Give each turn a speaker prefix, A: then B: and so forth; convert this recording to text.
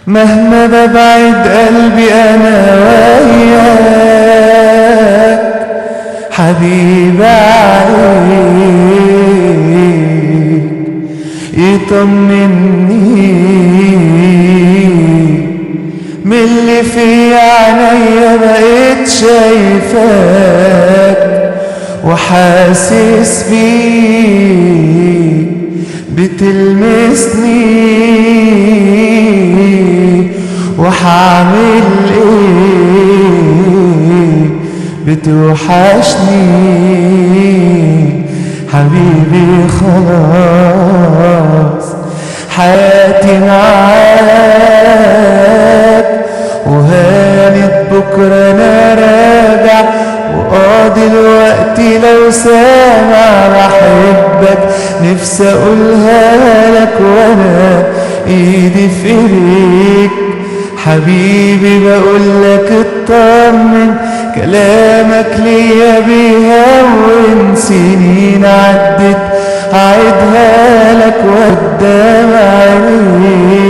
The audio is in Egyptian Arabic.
A: مهما ببعد قلبي انا وياك حبيبي عليك يطمني من اللي في عينيا بقيت شايفاك وحاسس بيك بتلمسني وحعمل ايه بتوحشني حبيبي خلاص حياتي معاك وهانت بكرة انا راجع وقاضي الوقت لو سامع بحبك نفسي اقولها لك وانا ايدي في ايديك حبيبي بقولك اطمن كلامك ليا بيهون سنين عدت هعيدها لك قدام عينيك